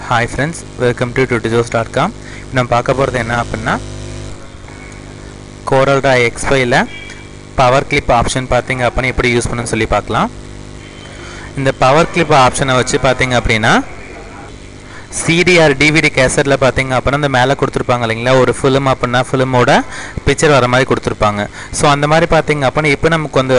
hi friends welcome to tutorjoes dot com நம்ம பார்க்க போகிறது என்ன அப்படின்னா கோரல் ட்ரா எக்ஸ்பையில் பவர் கிளிப் ஆப்ஷன் பார்த்தீங்க அப்படின்னா எப்படி யூஸ் பண்ணுன்னு சொல்லி பார்க்கலாம் இந்த பவர் கிளிப் ஆப்ஷனை வச்சு பார்த்தீங்க அப்படின்னா சிடிஆர் டிவிடி கேசட்டில் பார்த்தீங்க அப்படின்னா இந்த மேலே கொடுத்துருப்பாங்க இல்லைங்களா ஒரு ஃபிலிம் அப்படின்னா ஃபிலிமோட பிக்சர் வர மாதிரி கொடுத்துருப்பாங்க ஸோ அந்த மாதிரி பார்த்தீங்க அப்படின்னா இப்போ நமக்கு வந்து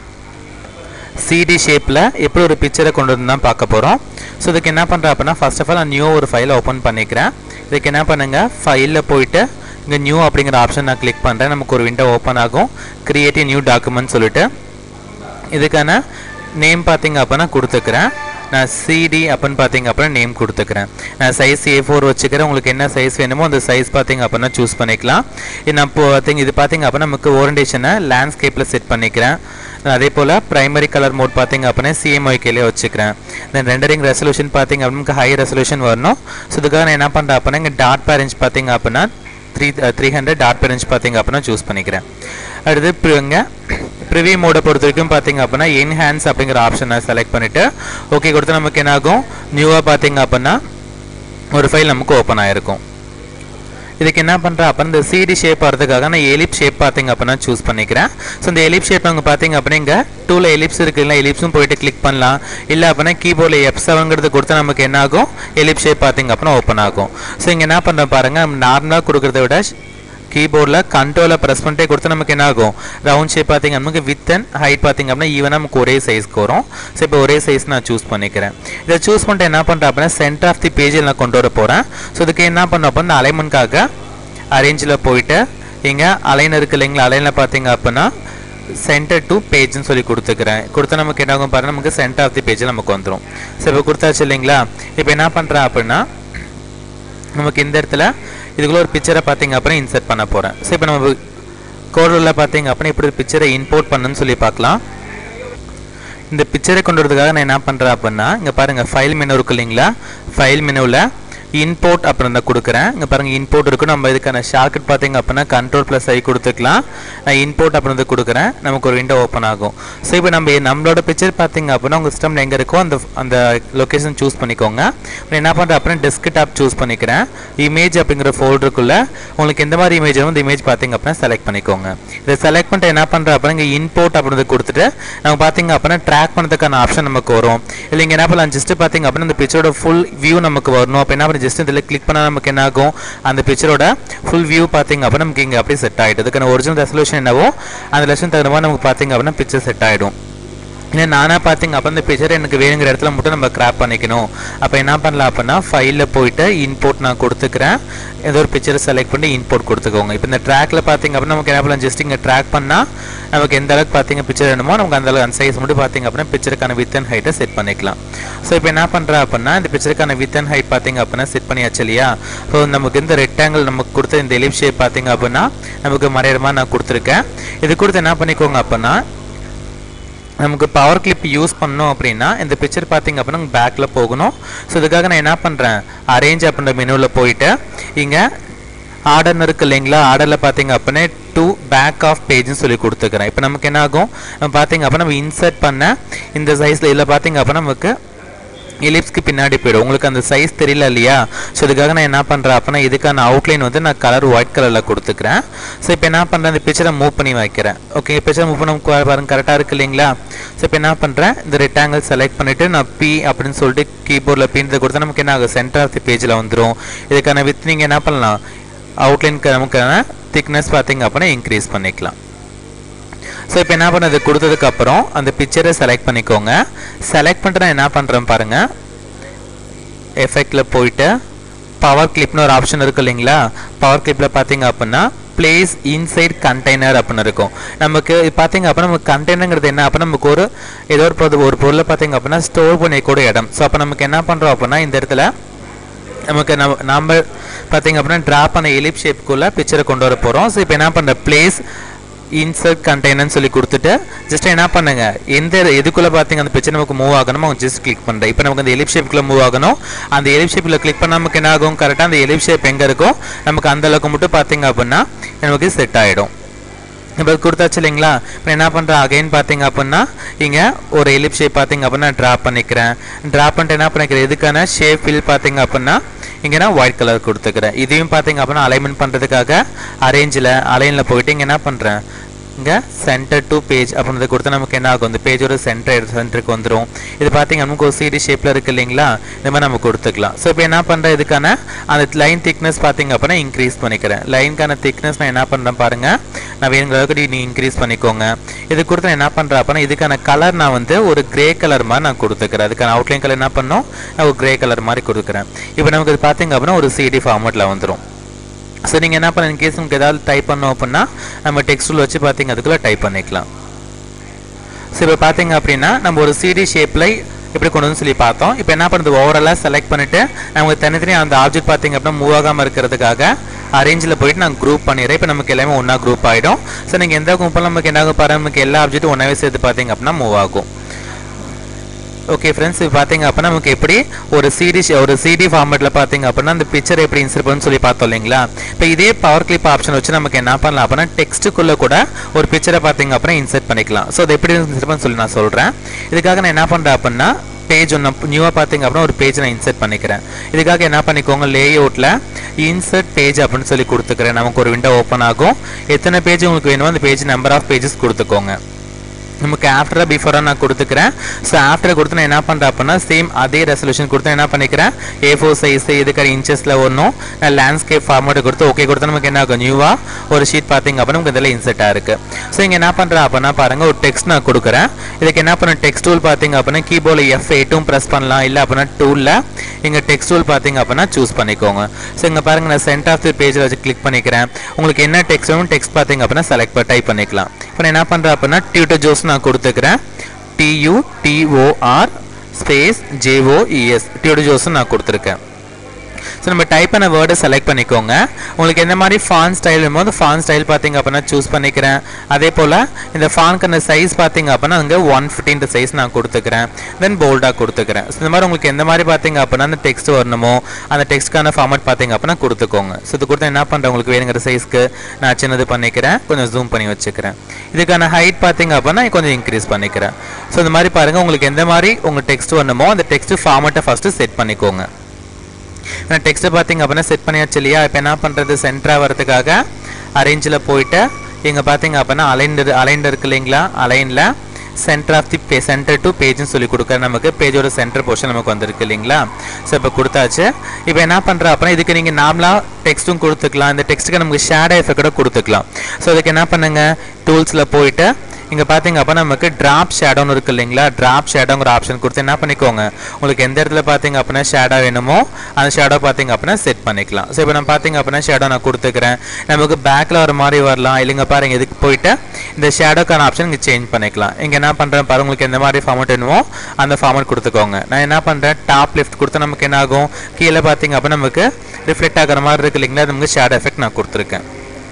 சிடி ஷேப்பில் எப்படி ஒரு பிக்சரை கொண்டு வந்து தான் பார்க்க போகிறோம் ஸோ இதுக்கு என்ன பண்ணுறேன் அப்படின்னா ஃபர்ஸ்ட் ஆஃப் ஆல் நான் நியூ ஒரு ஃபைலை ஓப்பன் பண்ணிக்கிறேன் இதுக்கு என்ன பண்ணுங்கள் ஃபைலில் போயிட்டு இங்கே நியூ அப்படிங்கிற ஆப்ஷன் நான் கிளிக் பண்ணுறேன் நமக்கு ஒரு விண்டோ ஓப்பன் ஆகும் கிரியேட் நியூ டாக்குமெண்ட் சொல்லிட்டு இதுக்கான நேம் பார்த்தீங்க அப்படின்னா கொடுத்துக்கிறேன் நான் சிடி அப்படின்னு பார்த்தீங்க அப்படின்னா நேம் கொடுத்துக்கிறேன் நான் சைஸ் ஏ ஃபோர் வச்சுக்கிறேன் உங்களுக்கு என்ன சைஸ் வேணுமோ அந்த சைஸ் பார்த்தீங்க அப்படின்னா சூஸ் பண்ணிக்கலாம் இது நான் இப்போ பார்த்தீங்க இது பார்த்தீங்க அப்படின்னா நமக்கு ஓரியன்டேஷனை லேண்ட்ஸ்கேப்பில் செட் பண்ணிக்கிறேன் நான் அதே போல் ப்ரைமரி கலர் மோட் பார்த்தீங்க அப்படின்னா சிஎம்ஒய்கேலே வச்சுக்கிறேன் தென் ரெண்டரிங் ரெசல்யூஷன் பார்த்தீங்க அப்படின்னா நமக்கு ஹை ரெசல்யூஷன் வரணும் ஸோ இதுக்காக நான் என்ன பண்ணுறேன் அப்படின்னா இங்கே டாட் பேரஞ்ச் பார்த்தீங்க அப்படின்னா த்ரீ த்ரீ ஹண்ட்ரட் டாட் பேரஞ்ச் பார்த்தீங்க அப்படின்னா சூஸ் பண்ணிக்கிறேன் அடுத்து இங்கே ப்ரிவியூ மோடை பொறுத்த வரைக்கும் பார்த்தீங்க அப்படின்னா என்ஹான்ஸ் அப்படிங்கிற ஆப்ஷனை செலக்ட் பண்ணிவிட்டு ஓகே கொடுத்து நமக்கு என்ன ஆகும் நியூவாக பார்த்தீங்க அப்படின்னா ஒரு ஃபைல் நமக்கு ஓப்பன் ஆகிருக்கும் இதுக்கு என்ன பண்ணுறேன் அப்போ இந்த சிடி ஷேப் வரதுக்காக நான் எலிப் ஷேப் பார்த்தீங்க அப்படின்னா சூஸ் பண்ணிக்கிறேன் ஸோ இந்த எலிப் ஷேப் அங்கே பார்த்தீங்க அப்படின்னா இங்கே டூவில் எலிப்ஸ் இருக்குல்ல எலிப்ஸும் போயிட்டு கிளிக் பண்ணலாம் இல்லை அப்படின்னா கீபோர்டில் எஃப் செவன்கிறது கொடுத்தா நமக்கு என்ன ஆகும் எலிப் ஷேப் பார்த்தீங்க அப்படின்னா ஓப்பன் ஆகும் ஸோ இங்கே என்ன பண்ணுறேன் பாருங்கள் நார்மலாக கொடுக்குறத விட கீபோர்டில் கண்ட்ரோலை ப்ரெஸ் பண்ணிட்டே கொடுத்து நமக்கு என்ன ஆகும் ரவுண்ட் ஷேப் பார்த்தீங்க நமக்கு வித் அண்ட் ஹைட் பார்த்தீங்க அப்படின்னா ஈவனாக நமக்கு ஒரே சைஸ்க்கு வரும் ஸோ இப்போ ஒரே சைஸ் நான் சூஸ் பண்ணிக்கிறேன் இதை சூஸ் பண்ணிட்டு என்ன பண்ணுறேன் அப்படின்னா சென்டர் ஆஃப் தி பேஜில் நான் கொண்டு வர போகிறேன் ஸோ இதுக்கு என்ன பண்ண அப்போ இந்த அலைன்மெண்ட்காக அரேஞ்சில் போயிட்டு இங்கே அலைன் இருக்கு இல்லைங்களா அலைனில் பார்த்தீங்க அப்படின்னா சென்டர் டு பேஜ்னு சொல்லி கொடுத்துக்கிறேன் கொடுத்தா நமக்கு என்ன ஆகும் பாருங்கள் நமக்கு சென்டர் ஆஃப் தி பேஜில் நமக்கு வந்துடும் ஸோ இப்போ கொடுத்தாச்சு இல்லைங்களா இப்போ என்ன பண்ணுறேன் அப்படின்னா நமக்கு இந்த இடத்துல இதுக்குள்ள ஒரு பிக்சரை பார்த்தீங்க அப்புறம் இன்சர்ட் பண்ண போகிறேன் ஸோ இப்போ நம்ம கோடில் பார்த்தீங்க அப்படின்னா இப்படி ஒரு பிக்சரை இம்போர்ட் பண்ணுன்னு சொல்லி பார்க்கலாம் இந்த பிக்சரை கொண்டு வரதுக்காக நான் என்ன பண்ணுறேன் அப்படின்னா இங்கே பாருங்கள் ஃபைல் மெனு இருக்கு இல்லைங்களா ஃபைல் மெனுவில் இன்போர்ட் அப்புறம் தான் கொடுக்குறேன் இங்கே பாருங்கள் இன்போர்ட் இருக்கும் நம்ம இதுக்கான ஷார்ட்கட் பார்த்தீங்க அப்படின்னா கண்ட்ரோல் ப்ளஸ் ஐ கொடுத்துக்கலாம் நான் இன்போர்ட் அப்புறம் வந்து கொடுக்குறேன் நமக்கு ஒரு விண்டோ ஓப்பன் ஆகும் ஸோ இப்போ நம்ம நம்மளோட பிக்சர் பார்த்தீங்க அப்படின்னா உங்கள் சிஸ்டமில் எங்கே இருக்கோ அந்த அந்த லொக்கேஷன் சூஸ் பண்ணிக்கோங்க அப்புறம் என்ன பண்ணுறேன் அப்புறம் டெஸ்க்டாப் சூஸ் பண்ணிக்கிறேன் இமேஜ் அப்படிங்கிற ஃபோல்டருக்குள்ளே உங்களுக்கு எந்த மாதிரி இமேஜ் வேணும் இந்த இமேஜ் பார்த்தீங்க அப்படின்னா செலக்ட் பண்ணிக்கோங்க இதை செலக்ட் பண்ணிட்டு என்ன பண்ணுறேன் அப்படின்னா இங்கே இன்போர்ட் அப்படின்னு கொடுத்துட்டு நம்ம பார்த்தீங்க அப்படின்னா ட்ராக் பண்ணுறதுக்கான ஆப்ஷன் நமக்கு வரும் இல்லை இங்கே என்ன பண்ணலாம் ஜஸ்ட் பார்த்தீங்க அப்படின்னா இந்த பிக்சரோட ஃபுல் வியூ நமக்கு வரணும் அப்போ என்ன பண்ணி ஜஸ்ட் இதில் கிளிக் பண்ணால் நமக்கு என்ன ஆகும் அந்த பிக்சரோட ஃபுல் வியூ பார்த்தீங்க அப்படின்னா நமக்கு இங்கே அப்படியே செட் ஆகிடும் இதுக்கான ஒரிஜினல் ரெசல்யூஷன் என்னவோ அந்த ரெசல்யூஷன் தகுந்த மாதிரி நமக்கு பார்த்தீங்க அப்படின்னா பிக்சர் செட் ஆகிடும் இல்லை நானாக பார்த்தீங்க அப்போ இந்த பிக்சர் எனக்கு வேணுங்கிற இடத்துல மட்டும் நம்ம கிராப் பண்ணிக்கணும் அப்போ என்ன பண்ணலாம் அப்படின்னா ஃபைலில் போயிட்டு இன்போர்ட் நான் கொடுத்துக்கிறேன் ஏதோ ஒரு பிக்சரை செலக்ட் பண்ணி இன்போர்ட் கொடுத்துக்கோங்க இப்போ இந்த ட்ராக்ல பார்த்தீங்க அப்படின்னா நமக்கு என்ன பண்ணலாம் ஜஸ்ட் இங்கே ட்ராக் பண்ணால் நமக்கு எந்த அளவுக்கு பார்த்தீங்க பிக்சர் வேணுமோ நமக்கு அந்த அளவுக்கு அந்த சைஸ் மட்டும் பார்த்தீங்க அப்படின்னா பிக்சருக்கான வித் அண்ட் ஹைட்டை செட் பண்ணிக்கலாம் ஸோ இப்போ என்ன பண்ணுறேன் அப்படின்னா இந்த பிக்சருக்கான வித் அண்ட் ஹைட் பார்த்தீங்க அப்படின்னா செட் பண்ணியாச்சு இல்லையா ஸோ நமக்கு இந்த ரெக்டாங்கிள் நமக்கு கொடுத்த இந்த எலிப் ஷேப் பார்த்தீங்க அப்படின்னா நமக்கு மறையிற மாதிரி நான் கொடுத்துருக்கேன் இது கொடுத்து என்ன பண்ணிக்கோங்க அப்படின்னா நமக்கு பவர் கிளிப் யூஸ் பண்ணோம் அப்படின்னா இந்த பிக்சர் பார்த்தீங்க அப்படின்னா பேக்கில் போகணும் ஸோ இதுக்காக நான் என்ன பண்ணுறேன் அரேஞ்ச் அப்படின்ற மெனுவில் போயிட்டு இங்கே ஆர்டர்னு இருக்கு இல்லைங்களா ஆர்டரில் பார்த்தீங்க அப்படின்னா டூ பேக் ஆஃப் பேஜ்னு சொல்லி கொடுத்துக்கிறேன் இப்போ நமக்கு என்ன ஆகும் நம்ம பார்த்தீங்க அப்படின்னா நம்ம இன்சர்ட் பண்ண இந்த சைஸில் இதில் பார்த்தீங்க அப்படின்னா நமக்கு எலிப்ஸ்க்கு பின்னாடி போயிடும் உங்களுக்கு அந்த சைஸ் தெரியல இல்லையா ஸோ இதுக்காக நான் என்ன பண்ணுறேன் அப்படின்னா இதுக்கான அவுட்லைன் வந்து நான் கலர் ஒயிட் கலரில் கொடுத்துக்கிறேன் ஸோ இப்போ என்ன பண்ணுறேன் இந்த பிக்சரை மூவ் பண்ணி வைக்கிறேன் ஓகே பிக்சரை மூவ் பண்ண பாருங்க கரெக்டாக இருக்கு இல்லைங்களா ஸோ இப்போ என்ன பண்ணுறேன் இந்த ரெக்டாங்கிள் செலக்ட் பண்ணிவிட்டு நான் பி அப்படின்னு சொல்லிட்டு கீபோர்டில் பின்றதை கொடுத்தா நமக்கு என்ன ஆகும் சென்டர் ஆஃப் தி பேஜில் வந்துடும் இதுக்கான வித் நீங்கள் என்ன பண்ணலாம் அவுட்லைனுக்கு நமக்கான திக்னஸ் பார்த்தீங்க அப்படின்னா இன்க்ரீஸ் பண்ணிக்கலாம் ஸோ இப்போ என்ன பண்ணது கொடுத்ததுக்கு அப்புறம் அந்த பிக்சரை செலக்ட் பண்ணிக்கோங்க செலக்ட் பண்ணிட்டு நான் என்ன பண்ணுறேன் பாருங்கள் எஃபெக்டில் போயிட்டு பவர் கிளிப்னு ஒரு ஆப்ஷன் இருக்கு இல்லைங்களா பவர் கிளிப்பில் பார்த்தீங்க அப்படின்னா பிளேஸ் இன்சைட் கண்டெய்னர் அப்படின்னு இருக்கும் நமக்கு பார்த்தீங்க அப்படின்னா நமக்கு கண்டெய்னருங்கிறது என்ன அப்படின்னா நமக்கு ஒரு ஏதோ ஒரு பொருள் ஒரு பொருளை பார்த்தீங்க அப்படின்னா ஸ்டோர் பண்ணிக்கூட இடம் ஸோ அப்போ நமக்கு என்ன பண்ணுறோம் அப்படின்னா இந்த இடத்துல நமக்கு நம்ம நம்ம பார்த்தீங்க அப்படின்னா ட்ரா பண்ண எலிப் ஷேப்புக்குள்ளே பிக்சரை கொண்டு வர போகிறோம் ஸோ இப்போ என்ன பண்ணுற பிளேஸ் இன்சர்ட் கண்டெய்னர்னு சொல்லி கொடுத்துட்டு ஜஸ்ட் என்ன பண்ணுங்க எந்த எதுக்குள்ள பார்த்தீங்க அந்த பிக்சர் நமக்கு மூவ் ஆகணுமோ அவங்க ஜஸ்ட் கிளிக் பண்ணுறேன் இப்போ நமக்கு அந்த எலிப் ஷேப்புக்குள்ள மூவ் ஆகணும் அந்த எலிப் ஷேப்பில் கிளிக் பண்ணால் நமக்கு என்ன ஆகும் கரெக்டாக அந்த எலிப் ஷேப் எங்கே இருக்கோ நமக்கு அந்த அளவுக்கு மட்டும் பார்த்தீங்க அப்படின்னா நமக்கு செட் ஆகிடும் இப்போ கொடுத்தாச்சு இல்லைங்களா இப்போ என்ன பண்ணுறேன் அகைன் பார்த்தீங்க அப்படின்னா இங்கே ஒரு எலிப் ஷேப் பார்த்தீங்க அப்படின்னா ட்ரா பண்ணிக்கிறேன் ட்ரா பண்ணிட்டு என்ன பண்ணிக்கிறேன் இதுக்கான ஷேப் ஃபில் பார்த்தீங்க அப்படின்னா இங்கே நான் ஒயிட் கலர் கொடுத்துக்கிறேன் இதையும் பார்த்தீங்க அப்படின்னா அலைன்மெண்ட் பண்ணுறதுக்காக அரேஞ்சில் அலைனில் போயிட்டு இங்கே என்ன பண்ணுறேன் இங்கே சென்டர் டு பேஜ் அப்படின்றத கொடுத்தா நமக்கு என்ன ஆகும் இந்த பேஜோட சென்டர் சென்டருக்கு வந்துடும் இது பார்த்தீங்க நமக்கு ஒரு சிடி ஷேப்பில் இருக்கு இல்லைங்களா இந்த மாதிரி நம்ம கொடுத்துக்கலாம் ஸோ இப்போ என்ன பண்ணுறேன் இதுக்கான அந்த லைன் திக்னஸ் பார்த்தீங்க அப்படின்னா இன்க்ரீஸ் பண்ணிக்கிறேன் லைனுக்கான திக்னஸ் நான் என்ன பண்ணுறேன் பாருங்கள் நான் வேணுங்கிற அளவுக்கு நீ இன்க்ரீஸ் பண்ணிக்கோங்க இது கொடுத்து நான் என்ன பண்ணுறேன் அப்படின்னா இதுக்கான கலர் நான் வந்து ஒரு கிரே கலர் மாதிரி நான் கொடுத்துக்கிறேன் அதுக்கான அவுட்லைன் கலர் என்ன பண்ணோம் நான் ஒரு கிரே கலர் மாதிரி கொடுக்குறேன் இப்போ நமக்கு இது பார்த்தீங்க அப்படின்னா ஒரு சிடி ஃபார்மேட்டில் வந்துடும் ஸோ நீங்கள் என்ன பண்ண கேஸ் உங்களுக்கு ஏதாவது டைப் பண்ணோம் அப்படின்னா நம்ம டெக்ஸ்டில் வச்சு பார்த்தீங்க அதுக்குள்ளே டைப் பண்ணிக்கலாம் ஸோ இப்போ பார்த்தீங்க அப்படின்னா நம்ம ஒரு சிடி ஷேப்பில் எப்படி கொண்டு வந்து சொல்லி பார்த்தோம் இப்போ என்ன பண்ணுறது ஓவராலாக செலக்ட் பண்ணிவிட்டு நமக்கு தனித்தனியாக அந்த ஆப்ஜெக்ட் பார்த்தீங்க அப்படின்னா மூவ் ஆகாமல் இருக்கிறதுக்காக அரேஞ்சில் போயிட்டு நான் குரூப் பண்ணிடுறேன் இப்போ நமக்கு எல்லாமே ஒன்றா குரூப் ஆகிடும் ஸோ நீங்கள் எந்த குரூப்பில் நமக்கு என்ன ஆகும் பாருங்க நமக்கு எல்லா ஆப்ஜெக்ட்டும் ஒன்றாவே சேர்த்து பார்த்தீங்க அப்படின்னா மூவ் ஆகும் ஓகே ஃப்ரெண்ட்ஸ் இப்போ பார்த்தீங்க அப்படின்னா நமக்கு எப்படி ஒரு சிடி ஒரு சிடி ஃபார்மேட்டில் பார்த்தீங்க அப்படின்னா அந்த பிக்சர் எப்படி இன்சர்ட் பண்ணு சொல்லி பார்த்தோம் இல்லைங்களா இப்போ இதே பவர் கிளிப் ஆப்ஷன் வச்சு நமக்கு என்ன பண்ணலாம் அப்படின்னா டெக்ஸ்ட்டுக்குள்ளே கூட ஒரு பிக்சரை பார்த்தீங்க அப்படின்னா இன்சர்ட் பண்ணிக்கலாம் ஸோ அது எப்படி இன்சர்ட் பண்ண சொல்லி நான் சொல்கிறேன் இதுக்காக நான் என்ன பண்ணுறேன் அப்படின்னா பேஜ் ஒன்று நியூவாக பார்த்தீங்க அப்படின்னா ஒரு பேஜ் நான் இன்சர்ட் பண்ணிக்கிறேன் இதுக்காக என்ன பண்ணிக்கோங்க லே அவுட்டில் இன்சர்ட் பேஜ் அப்படின்னு சொல்லி கொடுத்துக்கிறேன் நமக்கு ஒரு விண்டோ ஓப்பன் ஆகும் எத்தனை பேஜ் உங்களுக்கு வேணுமோ அந்த பேஜ் நம்பர் ஆஃப் பேஜஸ் கொடுத்துக்கோங்க நமக்கு ஆஃப்டராக பிஃபோராக நான் கொடுத்துக்கிறேன் ஸோ ஆஃப்டர் கொடுத்து நான் என்ன பண்ணுறேன் அப்படின்னா சேம் அதே ரெசல்யூஷன் கொடுத்து என்ன பண்ணிக்கிறேன் ஏ ஃபோர் சைஸ் இதுக்கான இன்ச்சஸில் ஒன்றும் நான் லேண்ட்ஸ்கேப் ஃபார்மேட் கொடுத்து ஓகே கொடுத்து நமக்கு என்ன ஆகும் நியூவாக ஒரு ஷீட் பார்த்தீங்க அப்படின்னா நமக்கு இதில் இன்செர்ட் ஆயிருக்கு ஸோ இங்கே என்ன பண்ணுறேன் அப்படின்னா பாருங்கள் ஒரு டெக்ஸ்ட் நான் கொடுக்குறேன் இதுக்கு என்ன பண்ண டெக்ஸ்ட் டூல் பார்த்தீங்க அப்படின்னா கீபோர்டில் எஃப் எயிட்டும் ப்ரெஸ் பண்ணலாம் இல்லை அப்படின்னா டூலில் இங்கே டெக்ஸ்ட் டூல் பார்த்தீங்க அப்படின்னா சூஸ் பண்ணிக்கோங்க ஸோ இங்கே பாருங்கள் நான் சென்ட் ஆஃப் தி பேஜில் வச்சு கிளிக் பண்ணிக்கிறேன் உங்களுக்கு என்ன டெக்ஸ்ட் வேணும் டெக்ஸ்ட் பார்த்தீங்க அப்படின்னா செலக்ட் டைப் பண்ணிக்கலாம் இப்போ நான் என்ன பண்ணுறேன் அப்படின்னா டியூட்டர் ஜோஸ் நான் கொடுத்துக்கிறேன் T U T O R space J O E S tutor Joes நான் கொடுத்துருக்கேன் ஸோ நம்ம டைப் பண்ண வேர்டை செலக்ட் பண்ணிக்கோங்க உங்களுக்கு எந்த மாதிரி ஃபான் ஸ்டைல் வேணுமோ அந்த ஃபான் ஸ்டைல் பார்த்தீங்க அப்படின்னா சூஸ் பண்ணிக்கிறேன் அதே போல் இந்த ஃபான்க்கான சைஸ் பார்த்தீங்க அப்படின்னா அங்கே ஒன் ஃபிஃப்டின் சைஸ் நான் கொடுத்துக்கிறேன் தென் போல்டாக கொடுத்துக்கிறேன் ஸோ இந்த மாதிரி உங்களுக்கு எந்த மாதிரி பார்த்தீங்க அப்படின்னா அந்த டெக்ஸ்ட் வரணுமோ அந்த டெக்ஸ்ட்கான ஃபார்மேட் பார்த்தீங்க அப்படின்னா கொடுத்துக்கோங்க ஸோ இது கொடுத்து என்ன பண்ணுறேன் உங்களுக்கு வேணுங்கிற சைஸ்க்கு நான் சின்னது பண்ணிக்கிறேன் கொஞ்சம் ஜூம் பண்ணி வச்சுக்கிறேன் இதுக்கான ஹைட் பார்த்தீங்க அப்படின்னா கொஞ்சம் இன்க்ரீஸ் பண்ணிக்கிறேன் ஸோ இந்த மாதிரி பாருங்கள் உங்களுக்கு எந்த மாதிரி உங்கள் டெக்ஸ்ட் வரணுமோ அந்த டெக்ஸ்ட் ஃபார்மேட்டை ஃபஸ்ட்டு செட் பண்ணிக்கோங்க நான் டெக்ஸ்ட்டை பார்த்தீங்க அப்படின்னா செட் பண்ணியாச்சு இல்லையா இப்போ என்ன பண்ணுறது சென்டராக வரதுக்காக அரேஞ்சில் போயிட்டு இங்கே பார்த்தீங்க அப்படின்னா அலைன்டு அலைன்டு இருக்கு இல்லைங்களா அலைனில் centre of the page centre to பேஜ்னு சொல்லி கொடுக்குற நமக்கு பேஜோட சென்டர் போர்ஷன் நமக்கு வந்திருக்கு இல்லைங்களா ஸோ இப்போ கொடுத்தாச்சு இப்போ என்ன பண்ணுறேன் அப்படின்னா இதுக்கு நீங்கள் நார்மலாக டெக்ஸ்ட்டும் கொடுத்துக்கலாம் இந்த டெக்ஸ்ட்டுக்கு நமக்கு ஷேடோ எஃபெக்டோட கொடுத்துக்கலாம் ஸோ அதுக்கு என்ன பண்ணுங்கள் டூல்ஸில் போயிட்டு இங்கே பார்த்தீங்க அப்போ நமக்கு ட்ராப் ஷேடோன்னு இருக்கு இல்லைங்களா ட்ராப் ஷேடோங்கிற ஆப்ஷன் கொடுத்து என்ன பண்ணிக்கோங்க உங்களுக்கு எந்த இடத்துல பார்த்தீங்க அப்படின்னா ஷேடோ வேணுமோ அந்த ஷேடோ பார்த்தீங்க அப்படின்னா செட் பண்ணிக்கலாம் ஸோ இப்போ நான் பார்த்தீங்க அப்படின்னா ஷேடோ நான் கொடுத்துக்கிறேன் நமக்கு பேக்கில் வர மாதிரி வரலாம் இல்லைங்க பாருங்க இதுக்கு போயிட்டு இந்த ஷேடோக்கான ஆப்ஷன் இங்கே சேஞ்ச் பண்ணிக்கலாம் இங்கே என்ன பண்ணுறேன் பாருங்க உங்களுக்கு எந்த மாதிரி ஃபார்மேட் வேணுமோ அந்த ஃபார்மேட் கொடுத்துக்கோங்க நான் என்ன பண்ணுறேன் டாப் லிஃப்ட் கொடுத்து நமக்கு என்ன ஆகும் கீழே பார்த்தீங்க அப்படின்னா நமக்கு ரிஃப்ளெக்ட் ஆகிற மாதிரி இருக்கு இல்லைங்களா அது நமக்கு ஷேடோ எஃபெக்ட் நான் கொடுத்துருக்கேன்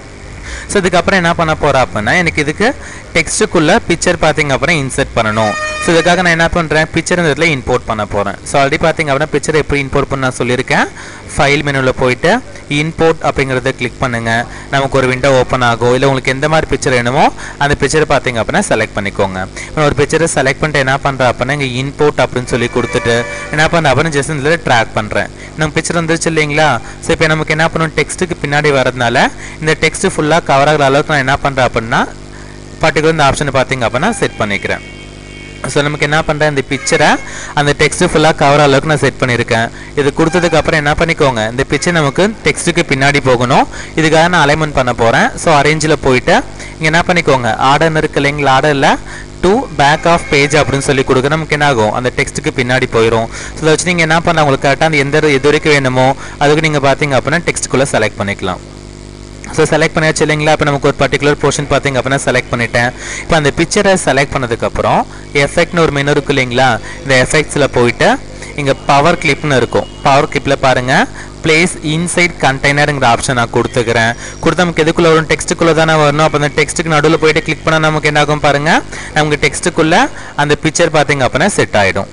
ஸோ இதுக்கப்புறம் என்ன பண்ண போகிறேன் அப்படின்னா எனக்கு இதுக்கு டெக்ஸ்ட்டுக்குள்ளே பிக்சர் பார்த்தீங்க அப்புறம் இன்சர்ட் பண்ணணும் ஸோ இதுக்காக நான் என்ன பண்ணுறேன் பிக்சர் இந்த இடத்துல இம்போர்ட் பண்ண போகிறேன் ஸோ ஆல்ரெடி பார்த்தீங்க அப்படின்னா பிக்சர் எப்படி இம்போர்ட் பண்ண நான் சொல்லியிருக்கேன் ஃபைல் மெனுவில் போயிட்டு இம்போர்ட் அப்படிங்கிறத கிளிக் பண்ணுங்கள் நமக்கு ஒரு விண்டோ ஓப்பன் ஆகும் இல்லை உங்களுக்கு எந்த மாதிரி பிக்சர் வேணுமோ அந்த பிக்சரை பார்த்தீங்க அப்படின்னா செலக்ட் பண்ணிக்கோங்க நான் ஒரு பிக்சரை செலக்ட் பண்ணிட்டு என்ன பண்ணுறேன் அப்படின்னா இங்கே இம்போர்ட் அப்படின்னு சொல்லி கொடுத்துட்டு என்ன பண்ணுறேன் அப்படின்னு ஜஸ்ட் இதில் ட்ராக் பண்ணுறேன் நம்ம பிக்சர் வந்துருச்சு இல்லைங்களா ஸோ இப்போ நமக்கு என்ன பண்ணணும் டெக்ஸ்ட்டுக்கு பின்னாடி வரதுனால இந்த டெக்ஸ்ட் ஃபுல்லாக கவர் ஆகிற அளவுக்கு நான் என்ன பண்ணுறேன் அப்படின்னா பர்டிகுலர் இந்த ஆப்ஷனை பார்த்தீங்க அப்படின்னா செட் பண்ணிக்கிறேன் ஸோ நமக்கு என்ன பண்ணுறேன் இந்த பிக்சரை அந்த டெக்ஸ்ட்டு ஃபுல்லாக கவர் அளவுக்கு நான் செட் பண்ணியிருக்கேன் இது கொடுத்ததுக்கு அப்புறம் என்ன பண்ணிக்கோங்க இந்த பிக்சர் நமக்கு டெக்ஸ்ட்டுக்கு பின்னாடி போகணும் இதுக்காக நான் அலைன்மெண்ட் பண்ண போகிறேன் ஸோ அரேஞ்சில் போயிட்டு இங்கே என்ன பண்ணிக்கோங்க ஆர்டர்னு இருக்கு இல்லைங்களா ஆர்டரில் டு பேக் ஆஃப் பேஜ் அப்படின்னு சொல்லி கொடுக்க நமக்கு என்ன ஆகும் அந்த டெக்ஸ்ட்டுக்கு பின்னாடி போயிடும் ஸோ இதை வச்சு நீங்கள் என்ன பண்ணலாம் உங்களுக்கு கரெக்டாக அந்த எந்த எது வரைக்கும் வேணுமோ அதுக்கு நீங்கள் பார்த்தீங்க அப்படின்னா டெக்ஸ்ட்டுக்குள்ளே செலக்ட் பண்ணிக்கலாம் ஸோ செலக்ட் பண்ணியாச்சு இல்லைங்களா இப்போ நமக்கு ஒரு பர்டிகுலர் போர்ஷன் பார்த்தீங்க அப்படின்னா செலக்ட் பண்ணிட்டேன் இப்போ அந்த பிக்சரை செலக்ட் பண்ணதுக்கப்புறம் எஃபெக்ட்னு ஒரு மெனு இருக்கு இல்லைங்களா இந்த எஃபெக்ட்ஸில் போயிட்டு இங்கே பவர் கிளிப்னு இருக்கும் பவர் கிளிப்பில் பாருங்கள் பிளேஸ் இன்சைட் கண்டெய்னருங்கிற ஆப்ஷன் நான் கொடுத்துக்கிறேன் கொடுத்து நமக்கு எதுக்குள்ளே வரும் டெக்ஸ்ட்டுக்குள்ளே தானே வரணும் அப்போ அந்த டெக்ஸ்ட்டுக்கு நடுவில் போயிட்டு கிளிக் பண்ணால் நமக்கு என்ன ஆகும் பாருங்கள் நமக்கு டெக்ஸ்ட்டுக்குள்ளே அந்த பிக்சர் பார்த்தீங்க அப்படின்னா செட் ஆகிடும்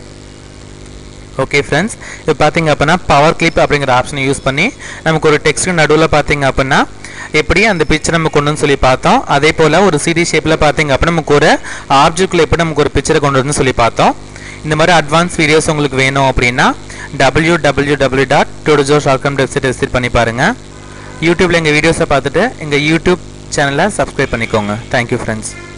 ஓகே ஃப்ரெண்ட்ஸ் இப்போ பார்த்தீங்க அப்படின்னா பவர் கிளிப் அப்படிங்கிற ஆப்ஷனை யூஸ் பண்ணி நமக்கு ஒரு டெக்ஸ்ட் நடுவில் பார்த்தீங்க அப்படின்னா எப்படி அந்த பிக்சர் நம்ம கொண்டு வந்து சொல்லி பார்த்தோம் அதே போல் ஒரு சிடி ஷேப்பில் பார்த்தீங்க அப்படின்னா நமக்கு ஒரு ஆப்ஜெக்டில் எப்படி நமக்கு ஒரு பிக்சரை கொண்டு வந்து சொல்லி பார்த்தோம் இந்த மாதிரி அட்வான்ஸ் வீடியோஸ் உங்களுக்கு வேணும் அப்படின்னா W W W dot tutorjoes short com website visit பண்ணி பாருங்கள் யூடியூப்பில் எங்கள் வீடியோஸை பார்த்துட்டு எங்கள் யூடியூப் சேனலை சப்ஸ்கிரைப் பண்ணிக்கோங்க தேங்க்யூ ஃப்ரெண்ட்ஸ்